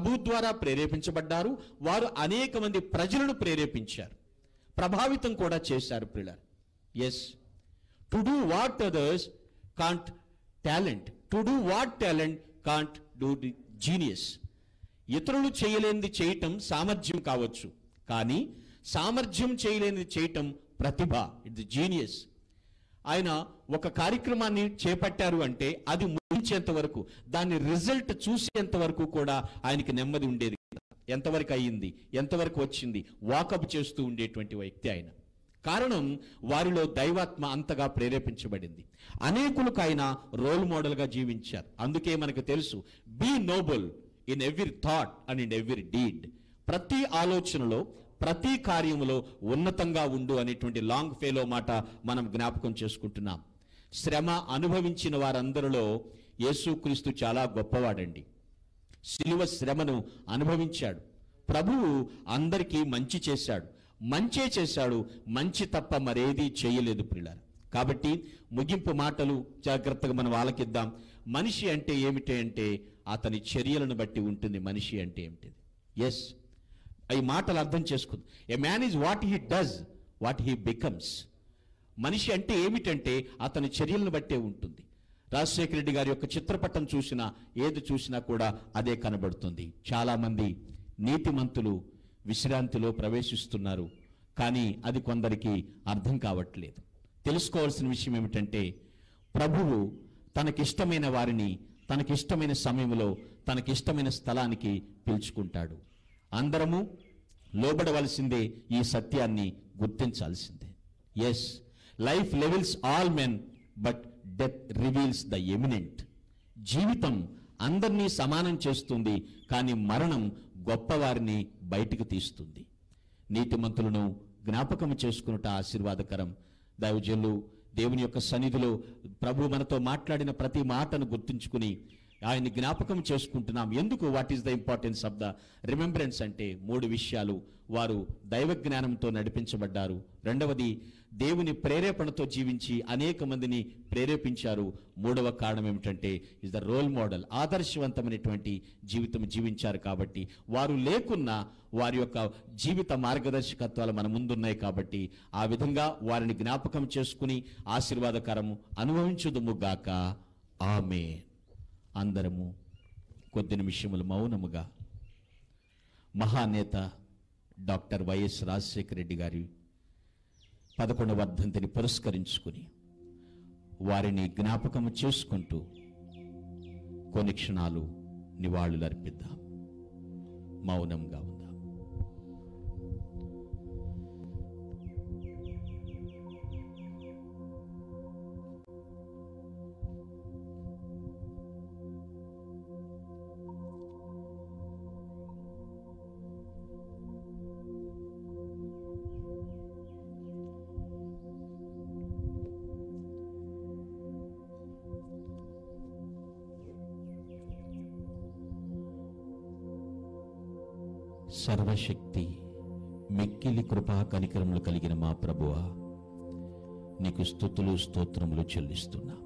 ప్రభు ద్వారా ప్రేరేపించబడ్డారు వారు అనేక మంది ప్రజలను ప్రేరేపించారు ప్రభావితం కూడా చేశారు పిల్లలు is to do what others can't talent to do what talent can't do the genius ఇతరులు చేయలేనిది చేయటం సామర్థ్యం కావచ్చు కానీ సామర్థ్యం చేయలేనిది చేయటం ప్రతిభ ఇట్ ది జీనియస్ ఆయన ఒక కార్యక్రమాన్ని చేపట్టారు అంటే అది ముగించేంత వరకు దాని రిజల్ట్ చూసేంత వరకు కూడా ఆయనకి నెమ్మది ఉండేది కాదు. ఎంతవరకు అయ్యింది ఎంతవరకు వచ్చింది వాకప్ చేస్తూ ఉండేటువంటి వ్యక్తి ఆయన కారణం వారిలో దైవాత్మ అంతగా ప్రేరేపించబడింది అనేకులకు ఆయన రోల్ మోడల్గా జీవించారు అందుకే మనకు తెలుసు be noble in every thought and in every deed ప్రతి ఆలోచనలో ప్రతి కార్యములో ఉన్నతంగా ఉండు అనేటువంటి లాంగ్ ఫేలో మాట మనం జ్ఞాపకం చేసుకుంటున్నాం శ్రమ అనుభవించిన వారందరిలో యేసుక్రీస్తు చాలా గొప్పవాడండి శిలువ శ్రమను అనుభవించాడు ప్రభువు అందరికీ మంచి చేశాడు మంచే చేశాడు మంచి తప్ప మరేదీ చేయలేదు ప్రియులారా కాబట్టి ముగింపు మాటలు జాగ్రత్తగా మనం ఆలకిద్దాం మనిషి అంటే ఏమిటి అంటే అతని చర్యలను బట్టి ఉంటుంది మనిషి అంటే ఏమిటిది ఎస్ ఈ మాటలు అర్థం చేసుకుంది a man is what he does what he becomes మనిషి అంటే ఏమిటంటే అతని చర్యలను బట్టే ఉంటుంది రాజశేఖర రెడ్డి గారి యొక్క చిత్రపటం చూసినా ఏది చూసినా కూడా అదే కనబడుతుంది చాలా మంది నీతిమంతులు విశ్రాంతిలో ప్రవేశిస్తున్నారు కానీ అది కొందరికి అర్థం కావట్లేదు తెలుసుకోవాల్సిన విషయం ఏమిటంటే ప్రభువు తనకిష్టమైన వారిని తనకిష్టమైన సమయంలో తనకిష్టమైన స్థలానికి పిలుచుకుంటాడు అందరము లోబడవలసిందే ఈ సత్యాన్ని గుర్తించాల్సిందే as life levels all men but death reveals the eminent జీవితం అందరినీ సమానం చేస్తుంది కానీ మరణం గొప్పవారిని బయటికి తీస్తుంది నీతిమంతులను జ్ఞాపకం చేసుకున్నట ఆశీర్వాదకరం దైవజనులు దేవుని యొక్క సన్నిధిలో ప్రభు మనతో మాట్లాడిన ప్రతి మాటను గుర్తుంచుకుని ఆయన్ని జ్ఞాపకం చేసుకుంటున్నాం ఎందుకు what is the importance of the remembrance అంటే మూడు విషయాలు వారు దైవ జ్ఞానంతో నడిపించబడ్డారు రెండవది దేవుని ప్రేరేపణతో జీవించి అనేక మందిని ప్రేరేపించారు మూడవ కారణం ఏమిటంటే ఇస్ ద రోల్ మోడల్ ఆదర్శవంతమైనటువంటి జీవితం జీవించారు కాబట్టి వారు లేకున్నా వారి యొక్క జీవిత మార్గదర్శకత్వాలు మన ముందున్నాయి కాబట్టి ఆ విధంగా వారిని జ్ఞాపకం చేసుకుని ఆశీర్వాదకరము అనుభవించుదుము గాక ఆమె అందరము కొద్ది నిమిషములు మౌనముగా మహానేత డాక్టర్ వైఎస్ రాజశేఖర రెడ్డి గారి పదకొండవ వర్ధంతిని పురస్కరించుకుని వారిని జ్ఞాపకము చేసుకుంటూ కొన్ని క్షణాలు నివాళులు అర్పిద్దాం మౌనంగా ఉందాం సర్వశక్తి మిక్కిలి కృపా కనికరములు కలిగిన మా ప్రభువా నీకు స్థుతులు స్తోత్రములు చెల్లిస్తున్నా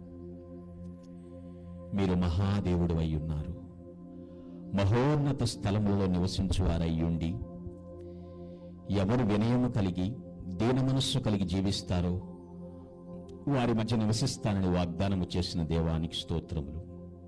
మీరు మహాదేవుడు అయి ఉన్నారు మహోన్నత స్థలములలో నివసించువారయ్యుండి ఎవరు వినయము కలిగి దీన మనస్సు కలిగి జీవిస్తారో వారి మధ్య నివసిస్తానని వాగ్దానము చేసిన దేవానికి స్తోత్రములు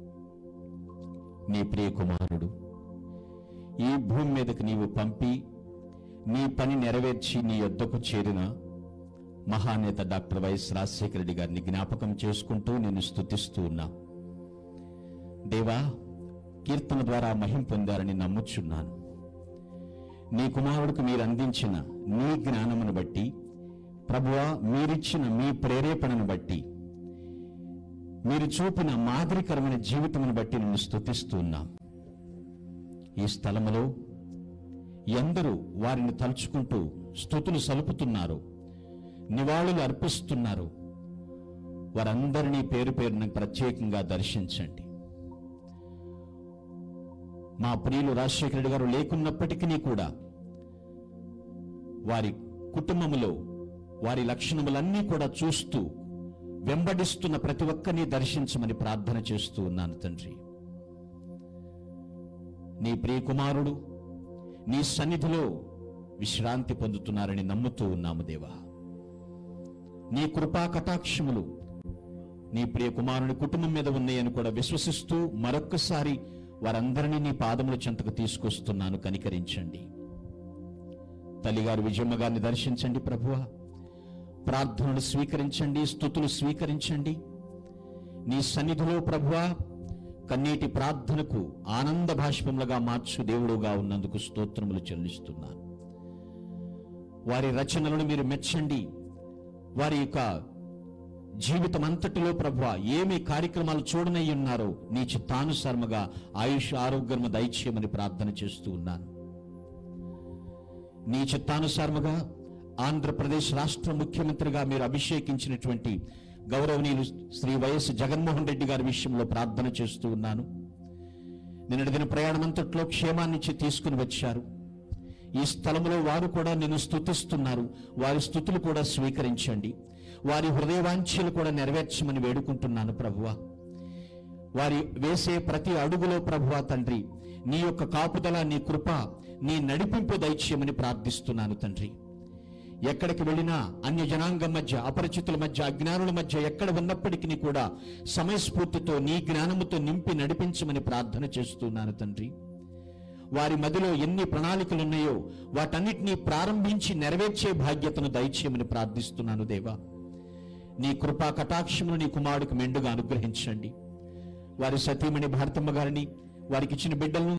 నీ ప్రియ కుమారుడు ఈ భూమి మీదకి నీవు పంపి నీ పని నెరవేర్చి నీ యొద్దకు చేరిన మహానేత డాక్టర్ వైఎస్ రాజశేఖర రెడ్డి గారిని జ్ఞాపకం చేసుకుంటూ నేను స్తుతిస్తూ ఉన్నా దేవా కీర్తన ద్వారా మహిం పొందారని నమ్ముచున్నాను నీ కుమారుడికి మీరు అందించిన నీ జ్ఞానమును బట్టి ప్రభువా మీరిచ్చిన మీ ప్రేరేపణను బట్టి మీరు చూపిన మాదిరికరమైన జీవితమును బట్టి నిన్ను స్తుతిస్తూ ఉన్నాం ఈ స్థలములో ఎందరూ వారిని తలుచుకుంటూ స్థుతులు సలుపుతున్నారు నివాళులు అర్పిస్తున్నారు వారందరినీ పేరు పేరున ప్రత్యేకంగా దర్శించండి మా ప్రియులు రాజశేఖర రెడ్డి గారు లేకున్నప్పటికీ కూడా వారి కుటుంబములో వారి లక్షణములన్నీ కూడా చూస్తూ వెంబడిస్తున్న ప్రతి ఒక్కరిని దర్శించమని ప్రార్థన చేస్తూ ఉన్నాను తండ్రి నీ ప్రియ కుమారుడు నీ సన్నిధిలో విశ్రాంతి పొందుతున్నారని నమ్ముతూ ఉన్నాము దేవా నీ కృపా కటాక్షములు నీ ప్రియ కుమారుని కుటుంబం మీద ఉన్నాయని కూడా విశ్వసిస్తూ మరొక్కసారి వారందరినీ నీ పాదముల చెంతకు తీసుకొస్తున్నాను కనికరించండి తల్లిగారు విజయమ్మ గారిని దర్శించండి ప్రభువ ప్రార్థనలు స్వీకరించండి స్థుతులు స్వీకరించండి నీ సన్నిధిలో ప్రభువ కన్నీటి ప్రార్థనకు ఆనంద భాష్పములుగా మార్చు దేవుడుగా ఉన్నందుకు స్తోత్రములు చెల్లిస్తున్నాను వారి రచనలను మీరు మెచ్చండి వారి యొక్క జీవితం అంతటిలో ప్రభు ఏమి కార్యక్రమాలు చూడనై ఉన్నారో నీ చిత్తానుసారముగా ఆయుష్ ఆరోగ్యము దయచేయమని ప్రార్థన చేస్తూ ఉన్నాను నీ చిత్తానుసారముగా ఆంధ్రప్రదేశ్ రాష్ట్ర ముఖ్యమంత్రిగా మీరు అభిషేకించినటువంటి గౌరవనీయులు శ్రీ వైఎస్ జగన్మోహన్ రెడ్డి గారి విషయంలో ప్రార్థన చేస్తూ ఉన్నాను నిన్నటి దిన ప్రయాణం అంతట్లో క్షేమాన్నిచ్చి తీసుకుని వచ్చారు ఈ స్థలంలో వారు కూడా నిన్ను స్తుతిస్తున్నారు వారి స్థుతులు కూడా స్వీకరించండి వారి హృదయవాంఛలు కూడా నెరవేర్చమని వేడుకుంటున్నాను ప్రభువా వారి వేసే ప్రతి అడుగులో ప్రభువా తండ్రి నీ యొక్క కాపుదల నీ కృప నీ నడిపింపు దైత్యమని ప్రార్థిస్తున్నాను తండ్రి ఎక్కడికి వెళ్ళినా అన్య జనాంగం మధ్య అపరిచితుల మధ్య అజ్ఞానుల మధ్య ఎక్కడ ఉన్నప్పటికీ కూడా సమయస్ఫూర్తితో నీ జ్ఞానముతో నింపి నడిపించమని ప్రార్థన చేస్తున్నాను తండ్రి వారి మదిలో ఎన్ని ప్రణాళికలు ఉన్నాయో వాటన్నిటినీ ప్రారంభించి నెరవేర్చే బాధ్యతను దయచేయమని ప్రార్థిస్తున్నాను దేవా నీ కృపా కటాక్షమును నీ కుమారుడికి మెండుగా అనుగ్రహించండి వారి సతీమణి భారతమ్మ గారిని వారికి ఇచ్చిన బిడ్డలను